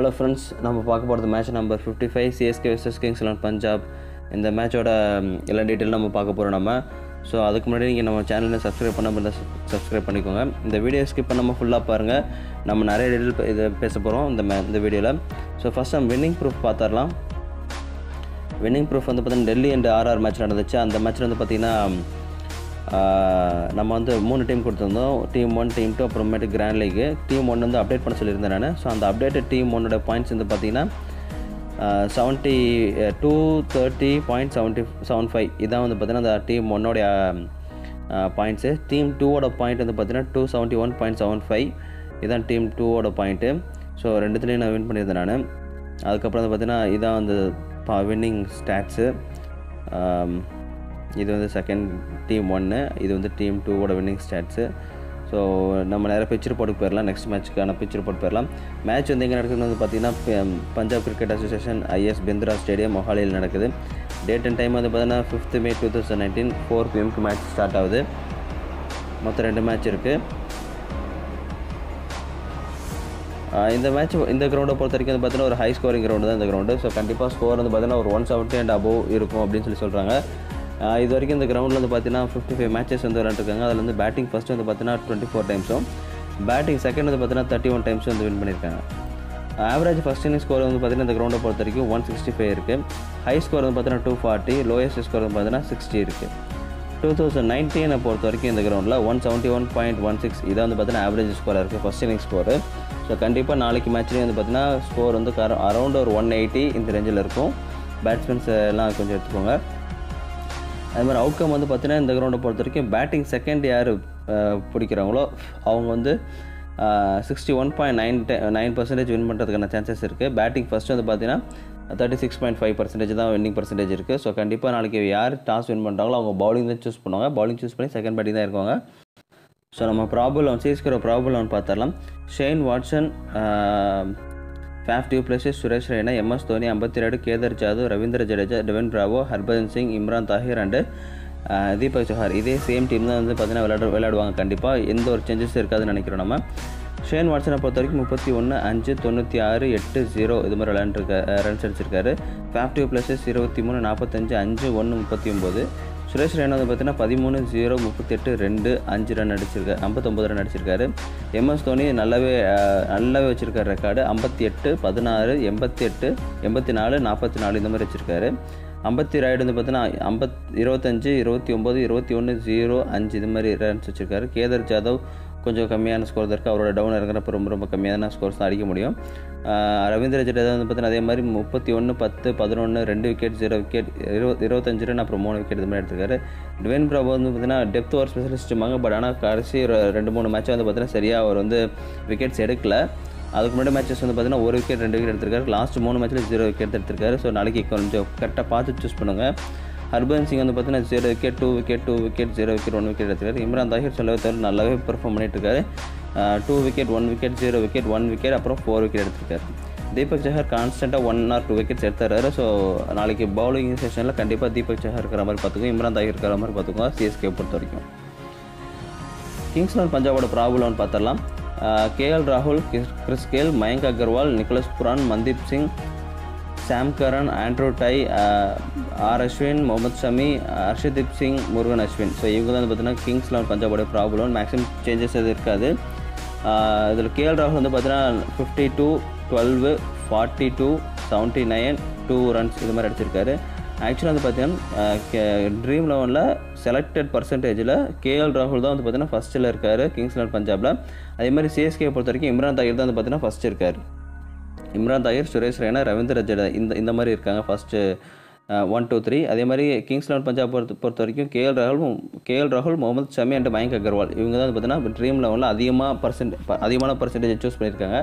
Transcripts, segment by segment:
hello friends நம்ம பார்க்க போகிறது match number fifty five CSK vs Kings Eleven Punjab இந்த மேட்சோட ம், எல்லா டீட்டெயிலும் நம்ம பார்க்க போகிறோம் நம்ம ஸோ அதுக்கு முன்னாடி நீங்கள் நம்ம சேனலை சப்ஸ்கிரைப் பண்ண இருந்தால் சப்ஸ்கிரைப் பண்ணிக்கோங்க இந்த வீடியோ ஸ்கிப் பண்ணாமல் ஃபுல்லாக பாருங்கள் நம்ம நிறைய டீட்டெயில் இதை பேச போகிறோம் இந்த மே இந்த வீடியோவில் ஸோ ஃபஸ்ட் நம்ம வின்னிங் ப்ரூஃப் பார்த்துடலாம் வின்னிங் ப்ரூஃப் வந்து பார்த்தீங்கன்னா டெல்லி அண்ட் ஆர்ஆர் மேட்ச் நடந்துச்சு அந்த மேட்ச்சில் வந்து பார்த்திங்கன்னா ஆஹ், நம்ம வந்து மூணு டீம் கொடுத்துருந்தோம் டீம் ஒன் டீம் டூ அப்புறமேட்டு கிராண்ட் லீக்கு டீம் ஒன் வந்து அப்டேட் பண்ண சொல்லியிருந்தேன் நான் ஸோ அந்த அப்டேட்டட் டீம் ஒன்னோட பாயிண்ட்ஸ் வந்து பார்த்திங்கன்னா seventy two thirty point seventy seven five இதான் வந்து பார்த்திங்கன்னா அந்த டீம் ஒன்னோடைய பாயிண்ட்ஸு டீம் டூவோட பாயிண்ட் வந்து பார்த்திங்கன்னா two seventy one point seven five இதான் டீம் டூவோட பாயிண்ட்டு ஸோ ரெண்டுத்துலேயும் நான் வின் பண்ணியிருந்தேன் நான் அதுக்கப்புறம் வந்து பார்த்திங்கன்னா இதான் வந்து வின்னிங் ஸ்டாட்ஸு இது வந்து செகண்ட் டீம் ஒன்று இது வந்து டீம் டூவோட வின்னிங் ஸ்டாட்ஸு ஸோ நம்ம நேராக பிச் ரிப்போர்ட்டுக்கு போயிடலாம் நெக்ஸ்ட் மேட்ச்சுக்கான பிச் ரிப்போர்ட் போயிடலாம் மேட்ச் வந்து எங்கே நடக்குதுன்னு வந்து பார்த்தீங்கன்னா ப- Punjab cricket association IS Bindra stadium மொஹாலியில் நடக்குது டேட் அண்ட் டைம் வந்து பார்த்தீங்கன்னா fifth May two thousand nineteen four பிஎம்க்கு மேட்ச் ஸ்டார்ட் ஆகுது மொத்தம் ரெண்டு மேட்ச் இருக்குது ஆஹ் இந்த மேட்ச் இந்த கிரௌண்டை பொறுத்த வரைக்கும் வந்து பார்த்தீங்கன்னா ஒரு ஹை ஸ்கோரிங் கிரவுண்டு தான் இந்த கிரவுண்டு ஸோ கண்டிப்பாக ஸ்கோர் வந்து பார்த்தீங்கன்னா ஒரு ஒன் செவன்ட்டி அண்ட் அபோவ் இருக்கும் அப்படின்னு சொல்லி சொல்கிறாங்க இது வரைக்கும் இந்த கிரவுண்டில் வந்து பார்த்தீங்கன்னா ஃபிஃப்டி ஃபைவ் மேட்சஸ் வந்து விளையாண்டுருக்காங்க அதில் வந்து பேட்டிங் ஃபஸ்ட் வந்து பார்த்தீங்கன்னா டுவெண்ட்டி ஃபோர் டைம்ஸும் பேட்டிங் செகண்ட் வந்து பார்த்தீங்கன்னா தேர்ட்டி ஒன் டைம்ஸ் வந்து வின் பண்ணியிருக்காங்க ஆவரேஜ் ஃபஸ்ட் இன்னிங் ஸ்கோர் வந்து பார்த்தீங்கன்னா இந்த கிரௌண்டை பொறுத்த வரைக்கும் ஒன் சிக்ஸ்டி ஃபைவ் இருக்குது ஹை ஸ்கோர் வந்து பார்த்தீங்கன்னா டூ ஃபார்ட்டி லோயஸ்ட் ஸ்கோர் வந்து பார்த்தீங்கன்னா சிக்ஸ்டி இருக்குது டூ தௌசண்ட் நைன்டீனை பொறுத்த வரைக்கும் இந்த கிரௌண்டில் one seventy one point one six இதான் வந்து பார்த்தீங்கன்னா ஆவரேஜ் ஸ்கோராக இருக்குது ஃபஸ்ட் இன்னிங் ஸ்கோரு ஸோ கண்டிப்பாக நாளைக்கு மேட்ச்லேயும் வந்து பார்த்தீங்கன்னா ஸ்கோர் வந்து கர அரௌண்ட் ஒரு ஒன் எயிட்டி இந்த ரேஞ்சில் இருக்கும் பேட்ஸ்மேன்ஸ் எல்லாம் கொஞ்சம் எடுத்துக்கோங்க அது மாதிரி அவுட்கம் வந்து பார்த்தீங்கன்னா இந்த கிரௌண்டை பொறுத்த வரைக்கும் பேட்டிங் செகண்ட் யார் பிடிக்கிறாங்களோ அவங்க வந்து sixty one point nine nine percentage win பண்ணுறதுக்கான சான்சஸ் இருக்குது பேட்டிங் ஃபஸ்ட்டு வந்து பார்த்தீங்கன்னா thirty six point five percentage தான் வின்னிங் பர்சன்டேஜ் இருக்குது ஸோ கண்டிப்பாக நாளைக்கு யார் டாஸ் வின் பண்ணுறாங்களோ அவங்க பவுலிங் தான் சூஸ் பண்ணுவாங்க பவுலிங் சூஸ் பண்ணி செகண்ட் பேட்டிங் தான் இருக்காங்க ஸோ நம்ம ப்ராபுல் ஒன் சிஎஸ்கிற ப்ராபுல் ஒன் பார்த்துடலாம் Shane Watson Faf du Plessis Suresh Raina MS Dhoni ஐம்பத்தி ரெண்டு Kedar Jadhav Ravindra Jadeja Dwayne Bravo Harbhajan Singh Imran Tahir and Deepak Chahar இதே சேம் டீம் தான் வந்து பார்த்தீங்கன்னா விளையாட விளையாடுவாங்க கண்டிப்பாக எந்த ஒரு சேஞ்சஸ் இருக்காதுன்னு நினைக்கிறோம் நம்ம ஷேன் வாட்சனை பொறுத்த வரைக்கும் முப்பத்தி ஒன்று அஞ்சு தொண்ணூற்றி ஆறு எட்டு ஜீரோ இது மாதிரி விளையாண்டுருக்க ரன்ஸ் அடிச்சிருக்காரு ஃபேஃப் டியூ பிளஸஸ் இருபத்தி மூணு நாற்பத்தஞ்சு அஞ்சு ஒன்று முப்பத்தி ஒம்பது சுரேஷ் ரெய்னா வந்து பார்த்தீங்கன்னா பதிமூணு ஜீரோ முப்பத்தெட்டு ரெண்டு அஞ்சு ரன் அடிச்சிருக்காரு ஐம்பத்தொம்பது ரன் அடிச்சிருக்காரு எம்எஸ் தோனி நல்லாவே அஹ், நல்லாவே வச்சிருக்காரு ரெக்கார்டு ஐம்பத்தி எட்டு பதினாறு எண்பத்தி எட்டு எண்பத்தி நாலு நாற்பத்தி நாலு இந்த மாதிரி வச்சிருக்காரு ஐம்பத்தி ராய்டு வந்து பார்த்தீங்கன்னா ஐம்பத் இருபத்தஞ்சு இருபத்தி ஒம்பது இருபத்தி ஒன்று ஜீரோ அஞ்சு இது மாதிரி ரன்ஸ் வச்சிருக்காரு கேதர் ஜாதவ் கொஞ்சம் கம்மியான ஸ்கோர் தான் இருக்குது அவரோட டவுன் இறங்குறப்ப ரொம்ப ரொம்ப கம்மியான ஸ்கோர்ஸ் தான் அடிக்க முடியும் ஆஹ் ரவீந்திர ஜடேஜா வந்து பார்த்தீங்கன்னா அதே மாதிரி முப்பத்தி ஒன்று பத்து பதினொன்று ரெண்டு விக்கெட் ஜீரோ விக்கெட் இருபது இருபத்தஞ்சு ரன் அப்புறம் மூணு விக்கெட் இது மாதிரி எடுத்திருக்காரு டுவேன் பிரபு வந்து பார்த்தீங்கன்னா டெப்த் ஓவர் ஸ்பெஷலிஸ்ட்டுமாங்க பட் ஆனால் கடைசி ஒரு ரெண்டு மூணு மேட்ச் வந்து பார்த்தீங்கன்னா சரியாக அவர் வந்து விக்கெட்ஸ் எடுக்கல அதுக்கு முன்னாடி மேட்சஸ் வந்து பார்த்தீங்கன்னா ஒரு விக்கெட் ரெண்டு விக்கெட் எடுத்திருக்காரு லாஸ்ட் மூணு மேட்ச்சில் ஜீரோ விக்கெட் எடுத்திருக்காரு ஸோ நாளைக்கு கொஞ்சம் கரெக்டாக பார்த்து சூஸ் பண்ணுங்கள் ஹர்பன் சிங் வந்து பார்த்தீங்கன்னா zero wicket two wicket two wicket zero wicket one wicket எடுத்திருக்காரு இம்ரான் தாஹிர் சொல்லவே தவிர நல்லாவே பெர்ஃபார்ம் பண்ணிட்டு இருக்காரு two wicket one wicket zero wicket one wicket அப்புறம் ஃபோர் விக்கெட் எடுத்திருக்காரு தீபக் சஹர் கான்ஸ்டண்ட்டாக ஒன் ஆர் டூ விக்கெட்ஸ் எடுத்துறாரு ஸோ நாளைக்கு பவுலிங் செஷனில் கண்டிப்பாக தீபக் சஹர் இருக்கிற மாதிரி பார்த்துக்கோங்க இம்ரான் தாஹிர் இருக்கிற மாதிரி பார்த்துக்கோங்க சிஎஸ்கே பொறுத்த வரைக்கும் கிங்ஸ் லெவன் பஞ்சாபோட ப்ராப்ளம்னு பார்த்துடலாம் கேஎல் ராகுல் கிஸ்- Chris Gayle Mayank Agarwal Nicholas Pooran Mandeep Singh Sam Curran Andrew Tye R Ashwin Mohammed Shami Harshdeep Singh Murugan Ashwin so இவங்க தான் வந்து பார்த்தீங்கன்னா கிங்ஸ் லெவன் பஞ்சாபோட ப்ராப்ளம் மேக்ஸிமம் சேஞ்சஸ் எதுவும் இருக்காது இதில் கேஎல் ராகுல் வந்து பார்த்தீங்கன்னா fifty two twelve forty two seventy nine two runs இது மாதிரி அடிச்சிருக்காரு ஆக்சுவலாக வந்து பார்த்தீங்கன்னா ட்ரீம் லெவனில் செலக்டட் பர்சன்டேஜில் கேஎல் ராகுல் தான் வந்து பார்த்தீங்கன்னா ஃபஸ்ட்டில் இருக்கார் கிங்ஸ் லெவன் பஞ்சாபில் அதே மாதிரி சிஎஸ்கே பொறுத்த வரைக்கும் இம்ரான் தாகிர் தான் வந்து பார்த்தீங்கன்னா ஃபஸ்ட் இருக்கார் இம்ரான் தாகிர் சுரேஷ் ரெய்னா ரவீந்திர ஜடேஜா இந்த இந்த மாதிரி இருக்காங்க ஃபஸ்ட்டு ஒன் டூ த்ரீ அதே மாதிரி கிங்ஸ் லெவன் பஞ்சாப் பொறுத்த பொறுத்த வரைக்கும் கேஎல் ராகுல் கேஎல் ராகுல் முகமது ஷமி அண்ட் மயங்க் அகர்வால் இவங்க தான் வந்து பார்த்தீங்கன்னா ட்ரீம் லெவலில் அதிகமாக பர்சன்ட் அதிகமான பர்சன்டேஜ் சூஸ் பண்ணியிருக்காங்க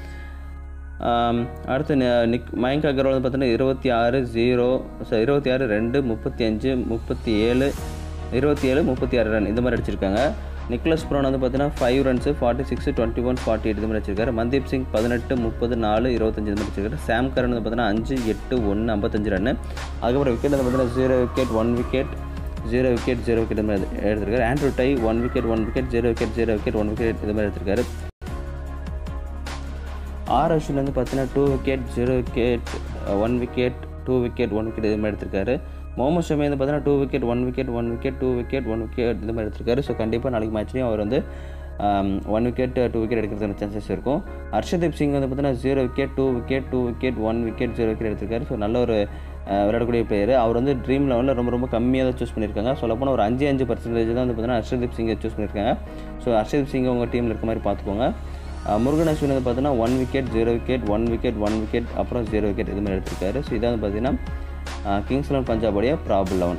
ஆம், அடுத்து நி- நிக் மயங்க் அகர்வால் வந்து பார்த்தீங்கன்னா இருபத்தி ஆறு ஜீரோ இருபத்தி ஆறு ரெண்டு முப்பத்தி அஞ்சு முப்பத்தி ஏழு இருபத்தி ஏழு முப்பத்தி ஆறு ரன் இந்த மாதிரி அடிச்சிருக்காங்க நிக்லஸ் புரான் வந்து பார்த்தீங்கன்னா five runs forty six twenty one forty eight இது மாதிரி வச்சிருக்காரு மன்தீப் சிங் பதினெட்டு முப்பது நாலு இருபத்தஞ்சு இது மாதிரி வச்சிருக்காரு சாம் கரன் வந்து பார்த்தீங்கன்னா அஞ்சு எட்டு ஒன்று ஐம்பத்தஞ்சு ரன் அதுக்கப்புறம் விக்கெட் வந்து பார்த்தீங்கன்னா zero wicket one wicket zero wicket zero wicket இது மாதிரி எடுத்திருக்காரு Andrew Tye one wicket one wicket zero wicket zero wicket one wicket இது மாதிரி எடுத்திருக்காரு ஆர் அஸ்வின் வந்து பார்த்தீங்கன்னா two wicket zero wicket one wicket two wicket one wicket இது மாதிரி எடுத்திருக்காரு முகமது ஷமி வந்து பார்த்தீங்கன்னா two wicket one wicket one wicket two wicket one wicket இது மாதிரி எடுத்திருக்காரு ஸோ கண்டிப்பாக நாளைக்கு மேட்ச்லேயும் அவர் வந்து ஒன் விக்கெட் டூ விக்கெட் எடுக்கிறதுக்கான சான்சஸ் இருக்கும் ஹர்ஷதீப் சிங் வந்து பார்த்தீங்கன்னா zero wicket two wicket two wicket one wicket zero wicket எடுத்திருக்காரு ஸோ நல்ல ஒரு அஹ், விளையாடக்கூடிய பிளேயர் அவர் வந்து ட்ரீம் லெவலில் ரொம்ப ரொம்ப கம்மியாக தான் சூஸ் பண்ணியிருக்காங்க சொல்லப்போனால் ஒரு அஞ்சு அஞ்சு பர்சன்டேஜ் தான் வந்து பார்த்தீங்கன்னா ஹர்ஷதீப் சிங்கை சூஸ் பண்ணியிருக்காங்க ஸோ ஹர்ஷதீப் சிங் உங்கள் டீமில் இருக்க மாதிரி பார்த்துக்கோங்க அஹ், முருகன் அஸ்வின் வந்து பார்த்தீங்கன்னா one wicket zero wicket one wicket one wicket அப்புறம் ஜீரோ விக்கெட் இது மாதிரி எடுத்திருக்காரு ஸோ இதான் வந்து பார்த்தீங்கன்னா கிங்ஸ் லெவன் பஞ்சாபுடைய ப்ராபிள் லெவன்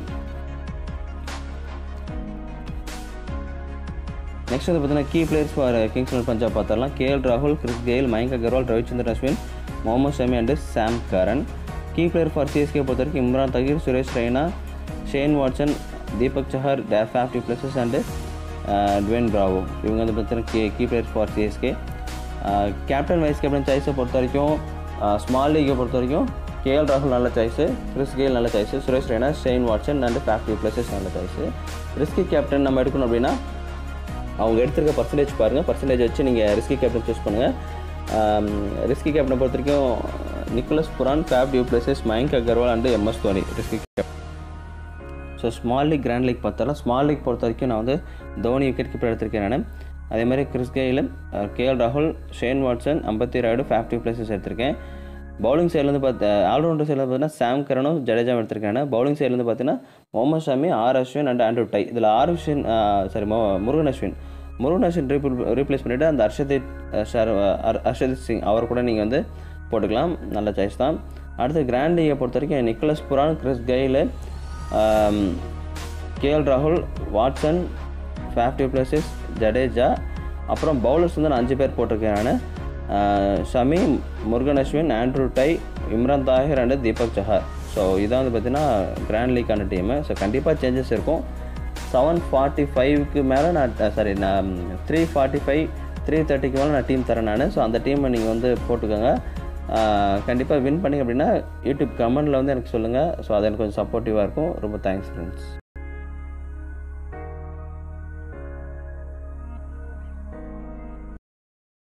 நெக்ஸ்ட் வந்து பார்த்தீங்கன்னா key players for Kings Eleven Punjab பார்த்தரலாம் கேஎல் ராகுல் Chris Gayle Mayank Agarwal Ravichandran Ashwin Mohammed Shami and Sam Curran key player for CSK பொறுத்த வரைக்கும் Imran Tahir Suresh Raina Shane Watson Deepak Chahar Faf Plessis and Dwayne Bravo இவங்க வந்து பார்த்தீங்கன்னா key key players for CSK captain vice captain சாய்ஸை பொறுத்த வரைக்கும் ஸ்மால் லீகை பொறுத்த வரைக்கும் கேஎல் ராகுல் நல்ல சாய்ஸு கிறிஸ் கெயில் நல்ல choice Suresh Raina Shane Watson and Faf du Plessis நல்ல சாய்ஸு ரிஸ்கி கேப்டன் நம்ம எடுக்கணும் அப்படின்னா அவங்க எடுத்திருக்க பர்சன்டேஜ் பாருங்கள் பர்சன்டேஜ் வச்சு நீங்கள் ரிஸ்கி கேப்டன் சூஸ் பண்ணுங்கள் ரிஸ்கி கேப்டனை பொறுத்த வரைக்கும் Nicholas Pooran Faf du Plessis Mayank Agarwal and MS Dhoni risky cap so small league grand league பார்த்தாலும் ஸ்மால் லீக் பொறுத்த வரைக்கும் நான் வந்து தோனி விக்கெட் கீப்பர் எடுத்திருக்கேன் நான் அதே மாதிரி கிறிஸ் கெயில் கேஎல் ராகுல் Shane Watson Ambati Rayudu Faf du Plessis எடுத்திருக்கேன் பவுலிங் சைட்லேருந்து பார்த்து ஆல்ரவுண்டர் சைடில் பார்த்தீங்கன்னா சாம் கரனும் ஜடேஜாவும் எடுத்திருக்காங்க பவுலிங் சைட்லேருந்து பார்த்தீங்கன்னா Mohammed Shami R Ashwin and Andrew Tye இதில் R Ashwin sorry Murugan Ashwin Murugan Ashwin replay replace பண்ணிவிட்டு அந்த ஹர்ஷதீப் அஹ், ஷர் அர்- ஹர்ஷதீப் சிங் அவர் கூட நீங்கள் வந்து போட்டுக்கலாம் நல்ல சாய்ஸ் தான் அடுத்து கிராண்ட் லீகை பொறுத்த வரைக்கும் Nicholas Pooran Chris Gayle KL ராகுல் வாட்சன் ஃபேஃப்டி பிளஸஸ் ஜடேஜா அப்புறம் பவுலர்ஸ் வந்து நான் அஞ்சு பேர் போட்டிருக்கேன் நான் Shami Murugan Ashwin Andrew Tye Imran Tahir and Deepak Chahar so இதான் வந்து பார்த்தீங்கன்னா கிராண்ட் லீக்கான டீமு ஸோ கண்டிப்பாக சேஞ்சஸ் இருக்கும் செவன் ஃபார்ட்டி ஃபைவ்க்கு மேலே நான் சாரி நான் த்ரீ ஃபார்ட்டி ஃபைவ் த்ரீ தேர்ட்டிக்கு மேலே நான் டீம் தரேன் நான் ஸோ அந்த டீமை நீங்கள் வந்து போட்டுக்கோங்க கண்டிப்பாக வின் பண்ணிங்க அப்படின்னா யூடியூப் கமெண்டில் வந்து எனக்கு சொல்லுங்கள் ஸோ அது எனக்கு கொஞ்சம் சப்போர்ட்டிவாக இருக்கும் ரொம்ப தேங்க்ஸ் ஃப்ரெண்ட்ஸ்